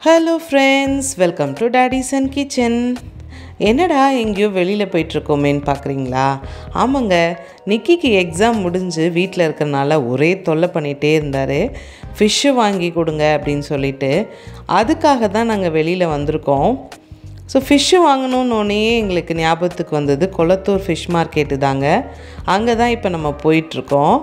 Hello friends welcome to daddy's and kitchen என்னடா எங்கேயோ வெளியில் போயிட்டுருக்கோமேன்னு பார்க்குறீங்களா ஆமாங்க நிக்கிக்கு எக்ஸாம் முடிஞ்சு வீட்டில் இருக்கிறனால ஒரே தொல்லை பண்ணிகிட்டே இருந்தார் ஃபிஷ்ஷு வாங்கி கொடுங்க அப்படின்னு சொல்லிட்டு அதுக்காக தான் நாங்கள் வெளியில் வந்திருக்கோம் ஸோ ஃபிஷ்ஷு வாங்கணுன்னொன்னே எங்களுக்கு ஞாபகத்துக்கு வந்தது கொளத்தூர் ஃபிஷ் மார்க்கெட்டு தாங்க அங்கே தான் இப்போ நம்ம போயிட்டுருக்கோம்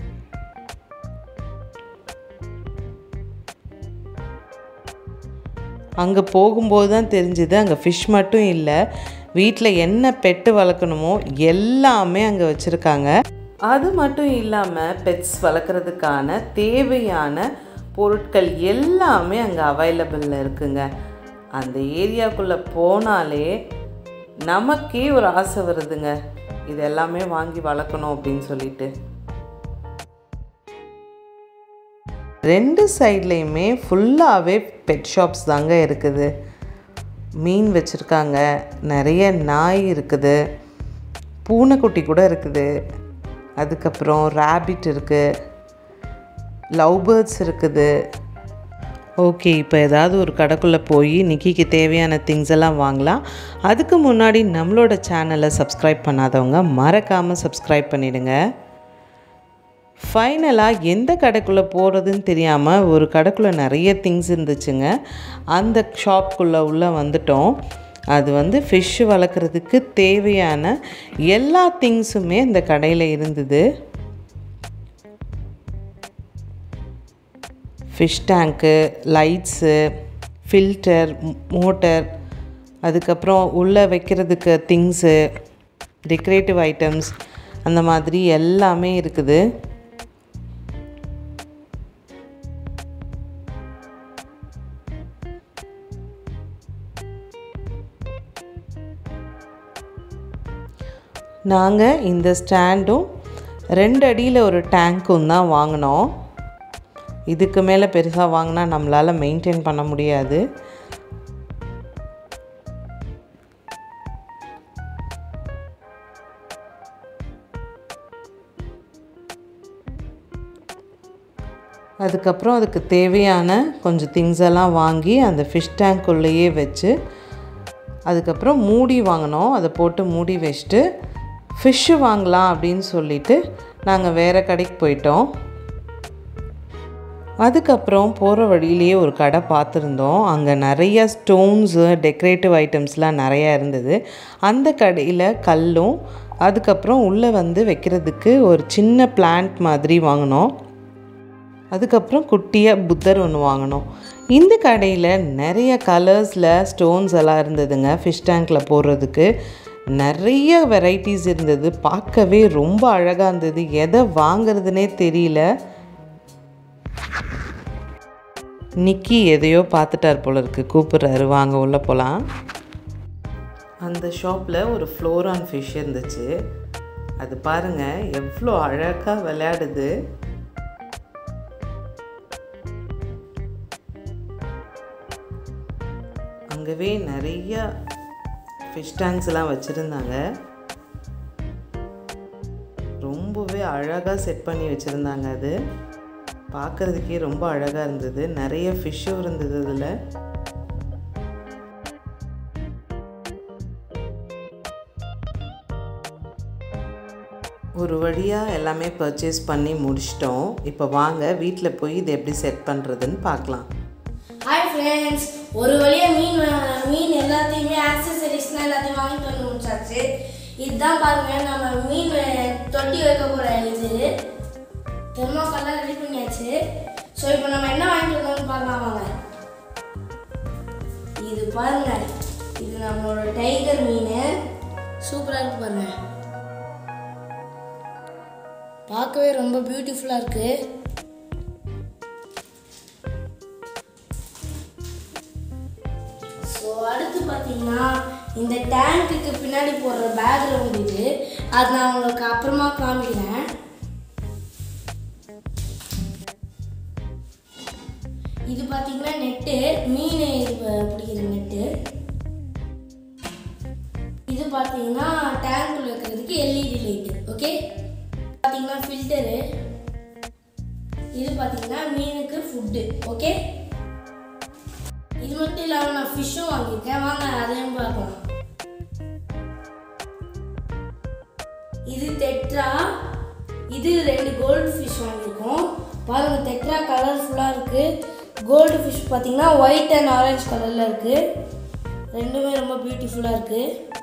அங்கே போகும்போது தான் தெரிஞ்சுது அங்கே ஃபிஷ் மட்டும் இல்லை வீட்டில் என்ன பெட்டு வளர்க்கணுமோ எல்லாமே அங்கே வச்சுருக்காங்க அது மட்டும் இல்லாமல் பெட்ஸ் வளர்க்குறதுக்கான தேவையான பொருட்கள் எல்லாமே அங்கே அவைலபிளில் இருக்குங்க அந்த ஏரியாக்குள்ளே போனாலே நமக்கே ஒரு ஆசை வருதுங்க இது எல்லாமே வாங்கி வளர்க்கணும் அப்படின்னு சொல்லிட்டு ரெண்டு சைட்லேயுமே ஃபுல்லாகவே பெட் ஷாப்ஸ் தாங்க இருக்குது மீன் வச்சுருக்காங்க நிறைய நாய் இருக்குது பூனைக்குட்டி கூட இருக்குது அதுக்கப்புறம் ரேபிட் இருக்குது லவ் பேர்ட்ஸ் இருக்குது ஓகே இப்போ ஏதாவது ஒரு கடைக்குள்ளே போய் நிக்கிக்கு தேவையான திங்ஸ் எல்லாம் வாங்கலாம் அதுக்கு முன்னாடி நம்மளோட சேனலை சப்ஸ்கிரைப் பண்ணாதவங்க மறக்காமல் சப்ஸ்கிரைப் பண்ணிவிடுங்க ஃபைனலாக எந்த கடைக்குள்ளே போகிறதுன்னு தெரியாமல் ஒரு கடைக்குள்ளே நிறைய திங்ஸ் இருந்துச்சுங்க அந்த ஷாப்குள்ளே உள்ளே வந்துட்டோம் அது வந்து ஃபிஷ் வளர்க்குறதுக்கு தேவையான எல்லா திங்ஸுமே இந்த கடையில் இருந்தது ஃபிஷ் டேங்க்கு லைட்ஸு ஃபில்டர் மோட்டர் அதுக்கப்புறம் உள்ளே வைக்கிறதுக்கு திங்ஸு டெக்கரேட்டிவ் ஐட்டம்ஸ் அந்த மாதிரி எல்லாமே இருக்குது நாங்கள் இந்த ஸ்டாண்டும் ரெண்டு அடியில் ஒரு டேங்க்கும் தான் வாங்கினோம் இதுக்கு மேலே பெருசாக வாங்கினா நம்மளால் மெயின்டைன் பண்ண முடியாது அதுக்கப்புறம் அதுக்கு தேவையான கொஞ்சம் திங்ஸ் எல்லாம் வாங்கி அந்த ஃபிஷ் டேங்க்குள்ளேயே வச்சு அதுக்கப்புறம் மூடி வாங்கினோம் அதை போட்டு மூடி வச்சுட்டு ஃபிஷ்ஷு வாங்கலாம் அப்படின்னு சொல்லிட்டு நாங்கள் வேறு கடைக்கு போயிட்டோம் அதுக்கப்புறம் போகிற வழியிலேயே ஒரு கடை பார்த்துருந்தோம் அங்கே நிறைய ஸ்டோன்ஸு டெக்கரேட்டிவ் ஐட்டம்ஸ்லாம் நிறையா இருந்தது அந்த கடையில் கல்லும் அதுக்கப்புறம் உள்ளே வந்து வைக்கிறதுக்கு ஒரு சின்ன பிளான்ட் மாதிரி வாங்கினோம் அதுக்கப்புறம் குட்டியாக புத்தர் ஒன்று வாங்கினோம் இந்த கடையில் நிறைய கலர்ஸில் ஸ்டோன்ஸ் எல்லாம் இருந்ததுங்க ஃபிஷ் டேங்க்கில் போடுறதுக்கு நிறைய வெரைட்டிஸ் இருந்தது பார்க்கவே ரொம்ப அழகாக இருந்தது எதை வாங்கிறதுனே தெரியல நிக்கி எதையோ பார்த்துட்டார் போல இருக்கு கூப்பிட்றாரு வாங்க உள்ளே போகலாம் அந்த ஷாப்பில் ஒரு ஃப்ளோரான் ஃபிஷ் இருந்துச்சு அது பாருங்கள் எவ்வளோ அழகாக விளையாடுது அங்கவே நிறைய ஃபிஷ் டேங்க்ஸ் எல்லாம் வச்சுருந்தாங்க ரொம்பவே அழகாக செட் பண்ணி வச்சுருந்தாங்க அது பார்க்குறதுக்கே ரொம்ப அழகாக இருந்தது நிறைய ஃபிஷ்ஷும் இருந்தது அதில் ஒரு வழியாக எல்லாமே பர்ச்சேஸ் பண்ணி முடிச்சிட்டோம் இப்போ வாங்க வீட்டில் போய் இதை எப்படி செட் பண்ணுறதுன்னு பார்க்கலாம் ஹாய் ஃப்ரெண்ட்ஸ் ஒரு வழியாக மீன் வா- மீன் எல்லாத்தையுமே ஆக்சசரிஸ்லாம் எல்லாத்தையும் வாங்கிட்டு வந்து முடிச்சாச்சு இதுதான் பாருங்க நம்ம மீன் வ- தொட்டி வைக்க போகிற இது தெர்மாக்கெல்லாம் ரெடி பண்ணியாச்சு ஸோ இப்போ நம்ம என்ன வாங்கிட்டு வந்தோம்னு பார்க்கலாம் வாங்க இது பாருங்க இது நம்மளோட டைகர் மீன் சூப்பராக இருக்கு பாருங்க பார்க்கவே ரொம்ப பியூட்டிஃபுல்லாக இருக்குது ஸோ அடுத்து பார்த்தீங்கன்னா இந்த டேங்க்குக்கு பின்னாடி போடுற பேக்ரவுண்ட் இது அது நான் உங்களுக்கு அப்புறமா காமிக்கிறேன் இது பார்த்தீங்கன்னா நெட்டு மீன் இது ப- பிடிக்கிற நெட்டு இது பார்த்தீங்கன்னா டேங்க்குள்ள வைக்கிறதுக்கு எல்இடி லைட்டு ஓகே பார்த்தீங்கன்னா ஃபில்டரு இது பார்த்தீங்கன்னா மீனுக்கு ஃபுட்டு ஓகே இது மட்டும் இல்லாமல் நான் ஃபிஷ்ஷும் வாங்கியிருக்கேன் வாங்க அதையும் பார்க்கலாம் இது டெட்ரா இது ரெண்டு கோல்டு ஃபிஷ் வாங்கியிருக்கோம் பாருங்க டெட்ரா கலர்ஃபுல்லாக இருக்கு கோல்டு ஃபிஷ் பார்த்தீங்கன்னா ஒயிட் அண்ட் ஆரஞ்சு கலரில் இருக்கு ரெண்டுமே ரொம்ப பியூட்டிஃபுல்லாக இருக்கு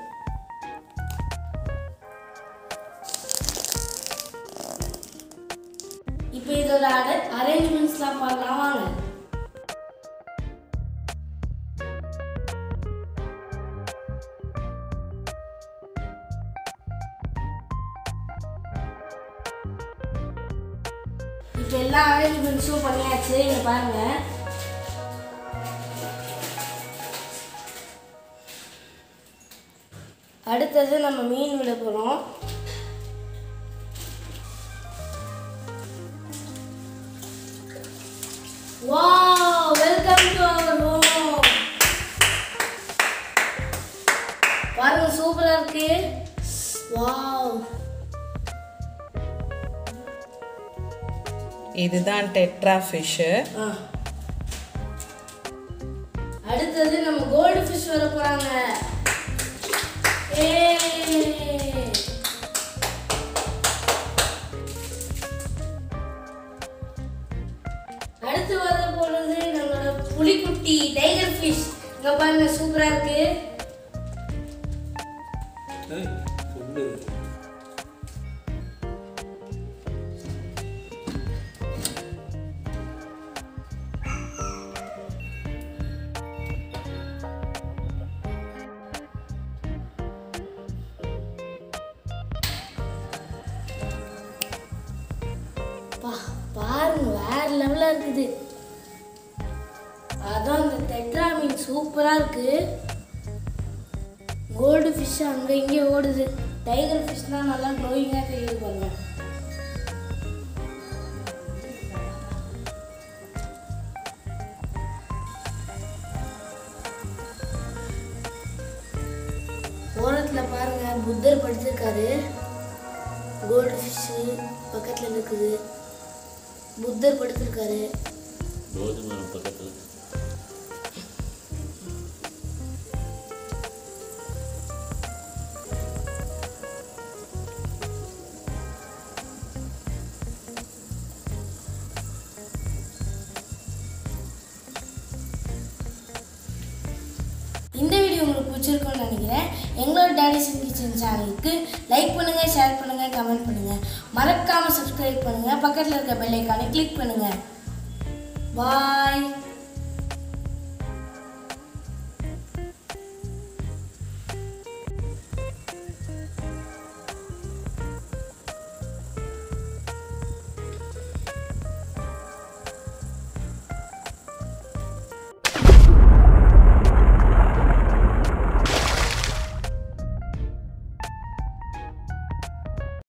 இப்போ இதோட அரேஞ்ச்மெண்ட்ஸ்லாம் பார்க்கலாம் வாங்க இப்போ எல்லா அரேஞ்ச்மெண்ட்ஸும் பண்ணியாச்சு இங்க பாருங்க அடுத்தது நம்ம மீன் விட போகிறோம் wow welcome to our home பாருங்க சூப்பரா இருக்கு வாவ் இதுதான் டெட்ரா ஃபிஷ்ஷு ஆ. அடுத்தது நம்ம கோல்டு ஃபிஷ் வர போறாங்க ஏய். அடுத்து வர போறது நம்மளோட புலிக்குட்டி டைகர் ஃபிஷ் இங்க பாருங்க சூப்பரா இருக்கு பா பாருங்க வேற லெவலா இருக்குது அதான் அந்த டெட்ரா மீன் சூப்பரா இருக்கு கோல்டு ஃபிஷ் அங்க இங்கே ஓடுது டைகர் ஃபிஷ் தான் நல்லா க்ளோயிங்காக தெரியுது பாருங்க ஓரத்தில் பாருங்க புத்தர் படுத்திருக்காரு கோல்டு ஃபிஷ்ஷு பக்கத்தில் இருக்குது புத்தர் படுத்திருக்காரு போதி மரம் பக்கத்தில் இந்த வீடியோ உங்களுக்கு பிடிச்சிருக்கும்னு நினைக்கிறேன் எங்களோட டேடிசன் கிச்சன் சேனலுக்கு லைக் பண்ணுங்க ஷேர் பண்ணுங்க கமெண்ட் பண்ணுங்க மறக்காம சப்ஸ்கிரைப் பண்ணுங்க பக்கத்தில் இருக்க பெல் ஐக்கானை கிளிக் பண்ணுங்க பாய்